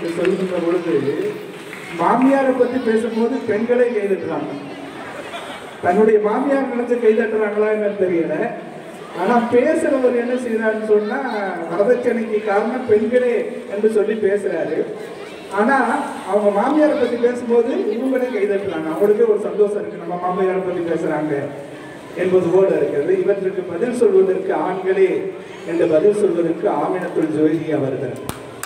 என்று சொல்கின்ற பொழுது மாமியாரை பத்தி பேசும்போது பெண்களே கைதட்டுறாங்க தன்னுடைய மாமியார் நினைச்சு கைதட்டுறாங்களா என்னன்னு தெரியல ஆனா பேசுறவர் என்ன செய்யறாருன்னு சொன்னா வரதட்சணைக்கு காரணம் பெண்களே என்று சொல்லி பேசுறாரு ஆனா அவங்க மாமியாரை பத்தி பேசும்போது இவங்களே கைதட்டுறாங்க அவங்களுக்கே ஒரு சந்தோஷம் இருக்கு நம்ம மாமியாரை பத்தி பேசுறாங்க என்பது போல இருக்கிறது இவற்றுக்கு பதில் சொல்வதற்கு ஆண்களே என்று பதில் சொல்வதற்கு ஆமினத்துள் ஜோதி அவர்கள்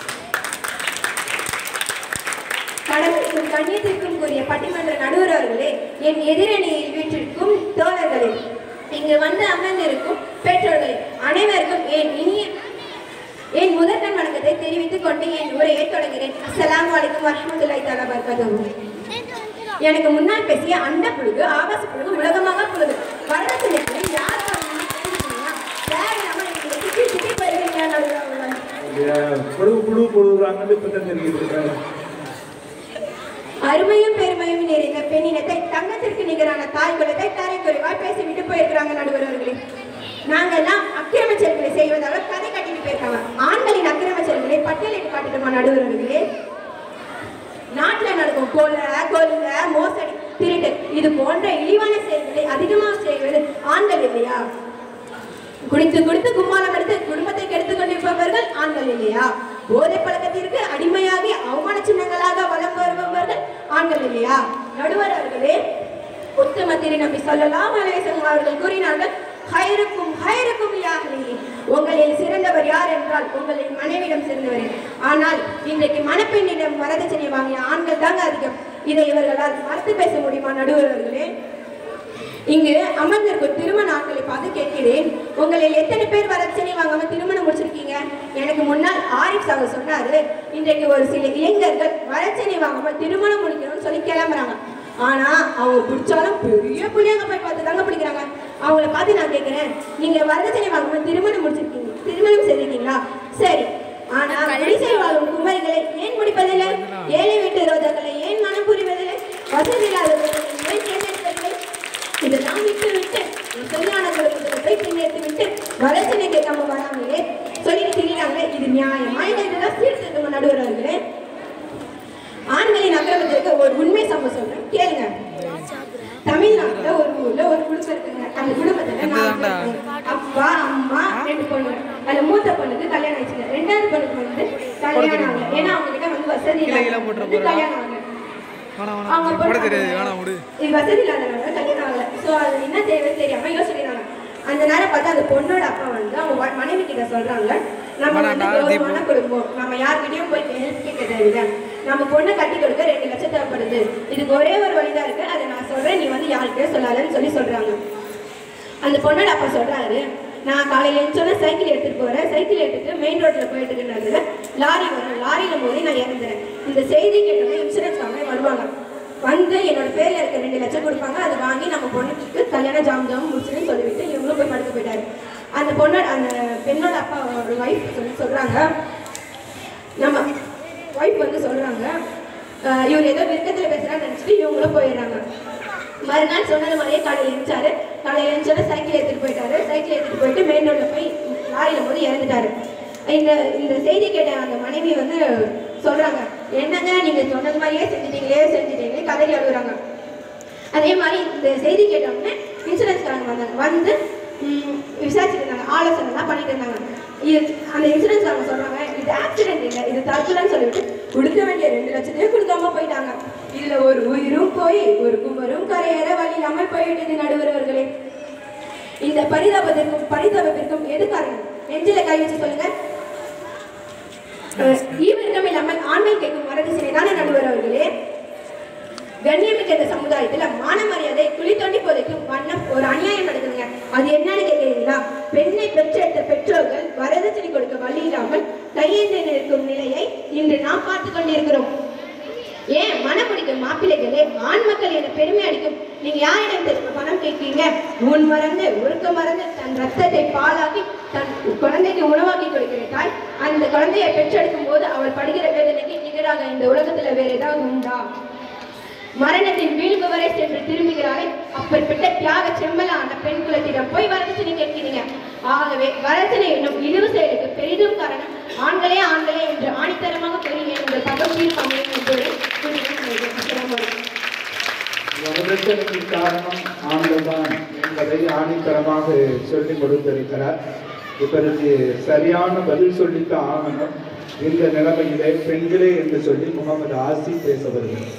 கடமைக்கும் கண்ணியத்திற்கும் கூறிய பட்டிமன்ற நடுவர் அவர்களே என் எதிரணியில் வீட்டிற்கும் தோழர்களே இங்கு வந்து அமர்ந்திருக்கும் பெற்றோர்களே அனைவருக்கும் என் இனிய என் முதற்கண் வணக்கத்தை தெரிவித்துக் கொண்டு என் உரையை தொடங்குகிறேன் அஸ்ஸலாமு அலைக்கும் வரஹ்மத்துல்லாஹி தஆலா வபரகாத்துஹு எனக்கு முன்னால் பேசிய அண்ட புழுகு ஆகாச புழுகு உலகமாக புழுகு வரதட்சணைகளை யார் வாங்கினா தெரிஞ்சுக்கணுமா? தேவையில்லாம நீங்க திட்டி திட்டி போயிருவீங்க நடுவர் புழு புழு புழுறாங்கன்னு இப்ப தான் தெரியுது அருமையும் பெருமையும் நிறைந்த பெண்ணினத்தை தங்கத்திற்கு நிகரான தாய் குலத்தை தரை குறைவாய் பேசிவிட்டு போயிருக்கிறாங்க நடுவர் அவர்களே நாங்கெல்லாம் அக்கிரம செயல்களை செய்வதாக கதை கட்டிட்டு போயிருக்காங்க ஆண்களின் அக்கிரம செயல்களை பட்டியலிட்டு காட்டுமா நடுவர் அவர்களே நாட்டுல நடக்கும் கொலை கொல்ல மோசடி திருட்டு இது போன்ற இழிவான செயல்களை அதிகமாக செய்வது ஆண்கள் இல்லையா குடித்து குடித்து கும்மாளம் எடுத்து குடும்பத்தை கெடுத்துக் கொண்டிருப்பவர்கள் ஆண்கள் இல்லையா போதை பழக்கத்திற்கு அடிமையாகி அவமான சின்னங்களாக வலம் வருபவர்கள் ஆண்கள் இல்லையா நடுவர் அவர்களே உத்தம திரு நம்பி சொல்லலாம் அலேசம் அவர்கள் கூறினார்கள் ஹைருக்கும் ஹைருக்கும் யாஹ்லி உங்களில் சிறந்தவர் யார் என்றால் உங்களின் மனைவியிடம் சிறந்தவர் ஆனால் இன்றைக்கு மணப்பெண்ணிடம் வரதட்சணை வாங்கிய ஆண்கள் தாங்க அதிகம் இதை இவர்களால் மறுத்து பேச முடியுமா நடுவர் அவர்களே இங்கு அமர்ந்திருக்கும் திருமண ஆட்களை பார்த்து கேட்கிறேன் உங்களில் எத்தனை பேர் வரதட்சணை வாங்காம திருமணம் முடிச்சிருக்கீங்க எனக்கு முன்னால் ஆரிஃப் சாக சொன்னாரு இன்றைக்கு ஒரு சில இளைஞர்கள் வரதட்சணை வாங்காம திருமணம் முடிக்கணும்னு சொல்லி கிளம்புறாங்க ஆனா அவங்க பிடிச்சாலும் பெரிய புள்ளியங்க போய் பார்த்து தாங்க பிடிக்கிறாங்க அவங்கள பார்த்து நான் கேட்கிறேன் நீங்க வரதட்சணை வாங்காம திருமணம் முடிச்சிருக்கீங்க திருமணம் செய்திருக்கீங்களா சரி ஆனா குடிசை வாழும் குமரிகளை ஏன் முடிப்பதில்லை ஏழை வீட்டு ரோஜாக்களை ஏன் மனம் புரிவதில்லை வசதி இல்லாதவர்களை ஏன் தேர்ந்தெடுப்பதில்லை இதெல்லாம் விட்டு விட்டு சரியான குடும்பத்தை போய் பின்னெடுத்து விட்டு வரச்சனை கேட்காம வராமலே சொல்லிட்டு திரிகிறாங்க இது நியாயமா இல்லை இதெல்லாம் சீர்திருத்தம் நடுவர்களே ஆண்களின் அக்கிரமத்திற்கு ஒரு உண்மை சம்பவம் சொல்றேன் கேளுங்க தமிழ்நாட்டுல ஒரு ஊர்ல ஒரு குடும்பம் இருக்குங்க அந்த குடும்பத்துல நாலு பேர் இருக்காங்க. அப்பா அம்மா ரெண்டு பொண்ணு அதுல மூத்த பொண்ணுக்கு கல்யாணம் ஆயிடுச்சுங்க ரெண்டாவது பொண்ணுக்கு வந்து கல்யாணம் ஆகல ஏன்னா அவங்க கிட்ட வந்து வசதி கீழே கீழே இல்லாத போட்டுற வந்து போறா? கல்யாணம் ஆகல வேணாம் அவங்க வேணாம் போட பொண்ணு தெரியாது வேணாம் விடு இது வசதி இல்லாதனால கல்யாணம் ஆகல ஸோ அது என்ன செய்வது தெரியாம யோசிக்கிறாங்க அந்த நேரம் பார்த்து அந்த பொண்ணோட அப்பா வந்து அவங்க வ- மனைவி கிட்ட சொல்றாங்க நம்ம வந்து வேணாம்டா, கௌரவமான தீபு. குடும்பம் நம்ம யார்கிட்டயும் போய் ஹெல்ப் கேட்க தேவையில்லை நம்ம பொண்ணை கட்டி கொடுக்க ரெண்டு லட்சம் தேவைப்படுது இதுக்கு ஒரே ஒரு வழிதான் இருக்கு அதை நான் சொல்றேன் நீ வந்து யார்கிட்டயும் சொல்லாதன்னு சொல்லி சொல்றாங்க அந்த பொண்ணோட அப்பா சொல்றாரு நான் காலையில எழுந்தோட சைக்கிள் எடுத்துட்டு போறேன் சைக்கிள் எடுத்துட்டு மெயின் ரோட்ல போயிட்டு இருக்கிறதுல லாரி வரும் லாரியில போது நான் இறந்துறேன் இந்த செய்தி கேட்டோன்னே இன்சூரன்ஸ் கம்பெனி வருவாங்க வந்து என்னோட பேர்ல இருக்க ரெண்டு லட்சம் கொடுப்பாங்க அதை வாங்கி நம்ம பொண்ணுக்கு கல்யாணம் ஜாம் ஜாம் முடிச்சுன்னு சொல்லிவிட்டு இவங்களும் போய் படுக்க போயிட்டாரு அந்த பொண்ணோட அந்த பெண்ணோட அப்பா ஒரு ஒய்ஃப் சொல்லி சொல்றாங்க நம்ம ஒய்ஃப் வந்து சொல்றாங்க அஹ் இவர் ஏதோ விருக்கத்துல பேசுறான்னு நினைச்சிட்டு இவங்களும் போயிடுறாங்க மறுநாள் சொன்னது மாதிரியே காலையில் எழுந்தாரு காலையில் எழுந்தோட சைக்கிள் எடுத்துட்டு போயிட்டாரு சைக்கிள் எடுத்துட்டு போயிட்டு மெயின் ரோட்ல போய் லாரியில போது இறந்துட்டாரு இந்த இந்த செய்தி கேட்ட அந்த மனைவி வந்து சொல்றாங்க என்னங்க நீங்க சொன்னது மாதிரியே செஞ்சுட்டீங்களே செஞ்சுட்டீங்களே கதறி அழுகுறாங்க அதே மாதிரி இந்த செய்தி கேட்டவுடனே இன்சூரன்ஸ்காரங்க வந்தாங்க வந்து ம், விசாரிச்சுட்டு இருந்தாங்க ஆலோசனைலாம் பண்ணிட்டு இருந்தாங்க இது அந்த இன்சூரன்ஸ்காரங்க சொல்றாங்க இது ஆக்சிடென்ட் இல்லை இது தற்கொலைன்னு சொல்லிட்டு கொடுக்க வேண்டிய ரெண்டு லட்சத்தையும் கொடுக்காம போயிட்டாங்க இதுல ஒரு உயிரும் போய் ஒரு குமரும் கரையேற வழி இல்லாமல் போய்விட்டது நடுவரவர்களே இந்த பரிதாபத்திற்கும் பரிதாபத்திற்கும் எது காரணம் நெஞ்சில கை வச்சு சொல்லுங்க அஹ், ஈவிரக்கம் இல்லாமல் ஆண்கள் கேட்கும் வரதட்சணை தானே நடுவர் அவர்களே கண்ணியமிக்க இந்த சமுதாயத்துல மான மரியாதை குழி தோண்டி போதைக்கும் வண்ணம் ஒரு அநியாயம் நடக்குதுங்க அது என்னன்னு கேட்கிறீங்களா பெண்ணை பெற்றெடுத்த பெற்றோர்கள் வரதட்சணை கொடுக்க வழி இல்லாமல் கையேந்தி நிற்கும் நிலையை இன்று நாம் பார்த்து கொண்டிருக்கிறோம் ஏன் மனம் பிடிக்கும் மாப்பிள்ளைகளே ஆண் மக்கள் என பெருமை அடிக்கும் நீங்க யாரிடம் தெரியுமா பணம் கேட்கீங்க உன் மறந்து ஒருக்க மறந்து தன் ரத்தத்தை பாலாக்கி தன் குழந்தைக்கு உணவாக்கி கொடுக்கிற தாய் அந்த குழந்தையை பெற்றெடுக்கும் போது அவள் படுகிற வேதனைக்கு நிகராக இந்த உலகத்துல வேற ஏதாவது உண்டா மரணத்தின் வீழ்வு வரை சென்று திரும்புகிறாரே அப்பேற்பட்ட தியாக செம்மலான பெண் குலத்திடம் போய் வரதட்சணை கேட்கிறீங்க ஆகவே வரதட்சணை என்னும் இழிவு செயலுக்கு பெரிதும் காரணம் ஆண்களே ஆண்களே என்று ஆணித்தரமாக கூறிய உங்கள் பகவீர் அமையும் என்பதை கூறுகிறேன் வரதட்சணைக்கு காரணம் ஆண்கள்தான் என்பதை ஆணித்தரமாக சொல்லி கொடுத்திருக்கிறார் இதற்கு சரியான பதில் சொல்லித்தான் ஆகணும் இந்த நிலைமையிலே பெண்களே என்று சொல்லி முகமது ஆசி பேச வருகிறார்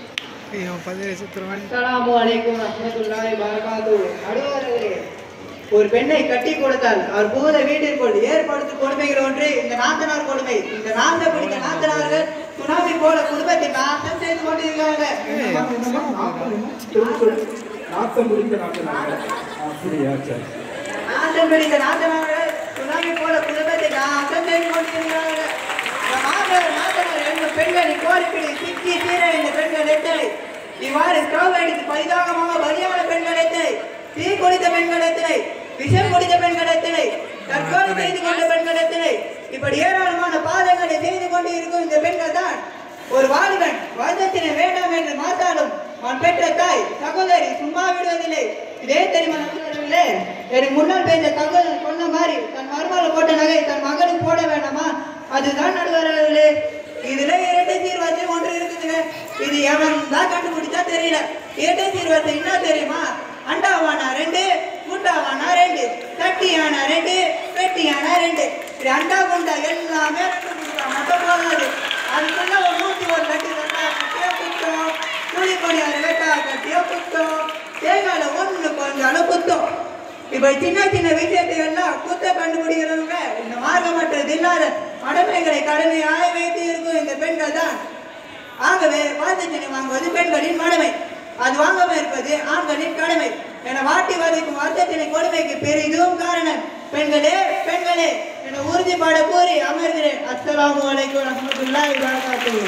அஸ்ஸலாமு அலைக்கும் ரஹ்மத்துல்லாஹி பரகாத்து நடுவர்களே ஒரு பெண்ணை கட்டி கொடுத்தால் அவர் புகுந்த வீட்டிற்குள் ஏற்படுத்தும் கொடுமைகள் ஒன்று இந்த நாத்தனார் கொடுமை இந்த நாத்த பிடித்த நாத்தனார்கள் சுனாமி போல குடும்பத்தை நாட்டம் செய்து கொண்டிருக்கிறார்கள் திரும்ப சொல்லு. நாத்தம் முடிந்த நாட்டினாங்க அப்படியா சரி நாட்டம் பிடித்த நாத்தனார்கள் சுனாமி போல குடும்பத்தை நாட்டம் செய்து கொண்டிருக்கிறார்கள் இந்த மாணவர் நாத்தனார் என்னும் பெண்களின் கோரிப்பிடி சிக்கி தீர இந்த பெண்கள் எத்தனை இவ்வாறு ஸ்டவ் அடித்து பரிதாபமாக பலியான பெண்கள் எத்தனை தீ குடித்த பெண்கள் எத்தனை விஷம் குடித்த பெண்கள் எத்தனை தற்கொலை செய்து கொண்ட பெண்கள் எத்தனை இப்படி ஏராளமான பாதங்களை செய்து கொண்டு இருக்கும் இந்த பெண்கள் தான் ஒரு வாலிபன் வருடத்தினை வேண்டாம் என்று மாத்தாலும் அவன் பெற்ற தாய் சகோதரி சும்மா விடுவதில்லை இதே தெரியுமா நண்பர்களே எனக்கு முன்னால் பேச சகோதரன் சொன்ன மாதிரி தன் மருமகள் போட்ட நகை தன் மகனுக்கு போட வேண்டாமா அதுதான் நடுவர்களே இதுல இரட்டை சீர்வார்த்தை ஒன்று இருக்குதுங்க இது எவன் தான் கண்டுபிடிச்சா தெரியல இரட்டை சீர்வார்த்தை என்ன தெரியுமா அண்டாவானா ரெண்டு குண்டாவானா ரெண்டு தட்டியானா ரெண்டு பெட்டியானா ரெண்டு இப்படி அண்டா குண்டா எல்லாமே ரெண்டு குண்டா மட்டும் போதாது அதுக்குள்ள ஒரு நூத்தி ஒரு லட்டு வெட்டா கட்டியா குத்தம் துணி பணியார வெட்டா கட்டியா குத்தம் தேங்காயில ஒண்ணு கொஞ்சம் குத்தம் இப்ப சின்ன சின்ன விஷயத்தை எல்லாம் குத்த கண்டுபிடிக்கிறவங்க இந்த மார்க்கமற்றது இல்லாத மடமைகளை கடமையாக வைத்து இருக்கும் இந்த பெண்கள் தான் ஆகவே வார்த்தனை வாங்குவது பெண்களின் மடமை அது வாங்காம இருப்பது ஆண்களின் கடமை என வாட்டி வதைக்கும் வார்த்தத்தினை கொடுமைக்கு பெரிதும் காரணம் பெண்களே பெண்களே என உறுதிப்பாட கூறி அமர்கிறேன் அஸ்ஸலாமு அலைக்கும் ரஹ்மத்துல்லாஹி வபரகாத்துஹு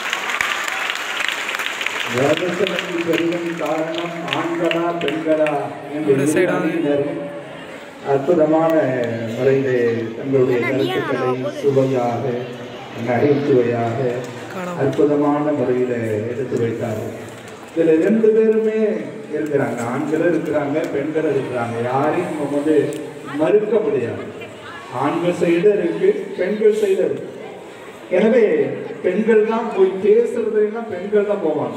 வரதட்சணைக்கு பெரிதும் காரணம் ஆண்களா பெண்களா என்று இரு அணியினரும் அற்புதமான முறையிலே தங்களுடைய கருத்துக்களை சுவையாக நகைச்சுவையாக அற்புதமான முறையில எடுத்து வைத்தார்கள் இதுல ரெண்டு பேருமே இருக்கிறாங்க ஆண்களும் இருக்கிறாங்க பெண்களும் இருக்கிறாங்க யாரையும் நம்ம வந்து மறுக்க முடியாது ஆண்கள் சைடு இருக்கு பெண்கள் சைடு இருக்கு எனவே பெண்கள் தான் போய் பேசுறதுலாம் பெண்கள் தான் போவாங்க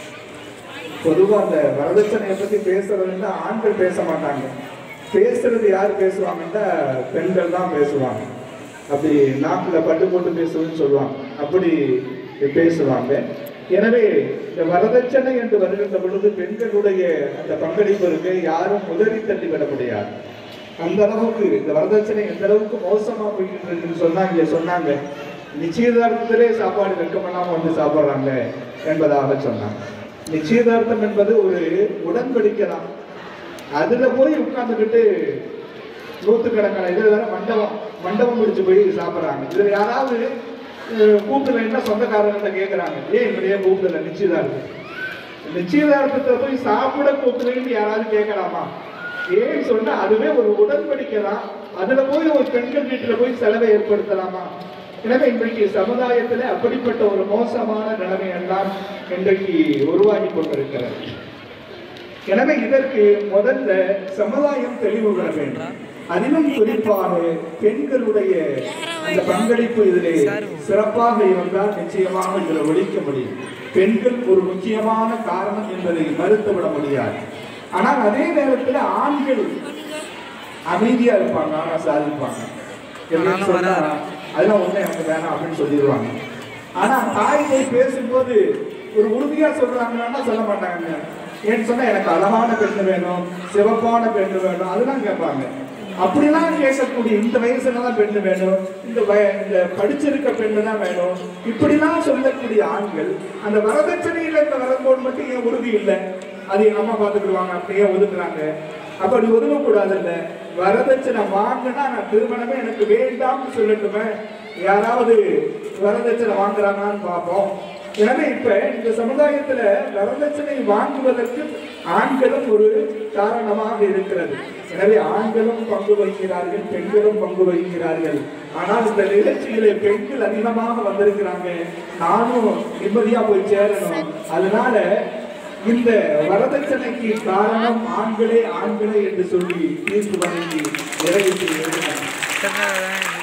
பொதுவா அந்த வரதட்சணையை பத்தி பேசுறதுன்னா ஆண்கள் பேச மாட்டாங்க பேசுறது யார் பேசுவாங்கன்னா பெண்கள் தான் பேசுவாங்க அப்படி நாக்குல பட்டு போட்டு பேசுவதுன்னு சொல்லுவாங்க அப்படி பேசுவாங்க எனவே இந்த வரதட்சணை என்று வருகின்ற பொழுது பெண்களுடைய அந்த பங்களிப்பு இருக்கு யாரும் உதறி தள்ளி விட முடியாது அந்த அளவுக்கு இந்த வரதட்சணை எந்த அளவுக்கு மோசமா போய்கிட்டு இருக்குன்னு சொன்னா இங்க சொன்னாங்க நிச்சயதார்த்தத்திலே சாப்பாடு வெட்கமெல்லாம் வந்து சாப்பிடுறாங்க என்பதாக சொன்னாங்க நிச்சயதார்த்தம் என்பது ஒரு உடன்படிக்கை தான் அதுல போய் உட்கார்ந்துக்கிட்டு நூற்றுக்கணக்கான இது வேற மண்டபம் மண்டபம் முடிச்சு போய் சாப்பிடுறாங்க இதுல யாராவது அஹ், கூப்பிடலைன்னா சொந்தக்காரங்கிட்ட கேட்கறாங்க ஏன் இப்படியே கூப்பிடல நிச்சயதார்த்தம் நிச்சயதார்த்தத்தை போய் சாப்பிட கூப்பிடுறீங்கன்னு யாராவது கேட்கலாமா ஏன்னு சொன்னா அதுவே ஒரு உடன்படிக்கை தான் அதுல போய் ஒரு பெண்கள் வீட்டுல போய் செலவை ஏற்படுத்தலாமா எனவே இன்றைக்கு சமுதாயத்துல அப்படிப்பட்ட ஒரு மோசமான நிலைமை எல்லாம் இன்றைக்கு உருவாகி கொண்டிருக்கிறது எனவே இதற்கு முதல்ல சமுதாயம் தெளிவு பெற வேண்டும் அதிலும் குறிப்பாக பெண்களுடைய அந்த பங்களிப்பு இதிலே சிறப்பாக இருந்தால் நிச்சயமாக இதில் ஒழிக்க முடியும் பெண்கள் ஒரு முக்கியமான காரணம் என்பதை மறுத்துவிட முடியாது ஆனால் அதே நேரத்தில் ஆண்கள் அமைதியா இருப்பாங்க ஆனா சாதிப்பாங்க எப்படின்னு சொன்னா, அதெல்லாம் ஒண்ணு எனக்கு வேணாம் அப்படின்னு சொல்லிடுவாங்க ஆனா தாய்மை பேசும்போது ஒரு உறுதியா சொல்றாங்கன்னா சொல்ல மாட்டாங்க ஏன்னு சொன்னா எனக்கு அழகான பெண்ணு வேணும் சிவப்பான பெண்ணு வேணும் அதெல்லாம் கேட்பாங்க அப்படிலாம் கேட்கக்கூடிய இந்த வயசுல தான் பெண்ணு வேணும் இந்த வய இந்த படிச்சிருக்க பெண்ணு தான் வேணும் இப்படிலாம் சொல்லக்கூடிய ஆண்கள் அந்த வரதட்சணையில இந்த வரும்போது மட்டும் ஏன் உறுதி இல்லை அது எங்க அம்மா பார்த்துக்கிடுவாங்க அப்படியே ஒதுக்குறாங்க அப்படி ஒதுங்கக்கூடாது இல்ல வரதட்சணை வாங்கினா நான் திருமணமே எனக்கு வேண்டாம்னு சொல்லட்டுமே யாராவது வரதட்சணை வாங்குறாங்களான்னு பார்ப்போம் எனவே இப்ப இந்த சமுதாயத்துல வரதட்சணை வாங்குவதற்கு ஆண்களும் ஒரு காரணமாக இருக்கிறது எனவே ஆண்களும் பங்கு வகிக்கிறார்கள் பெண்களும் பங்கு வகிக்கிறார்கள் ஆனால் இந்த நிகழ்ச்சியிலே பெண்கள் அதிகமாக வந்திருக்கிறாங்க நானும் நிம்மதியா போய் சேரணும் அதனால இந்த வரதட்சணைக்கு காரணம் ஆண்களே ஆண்களே என்று சொல்லி தீர்ப்பு வழங்கி நிறைவு செய்கிறார்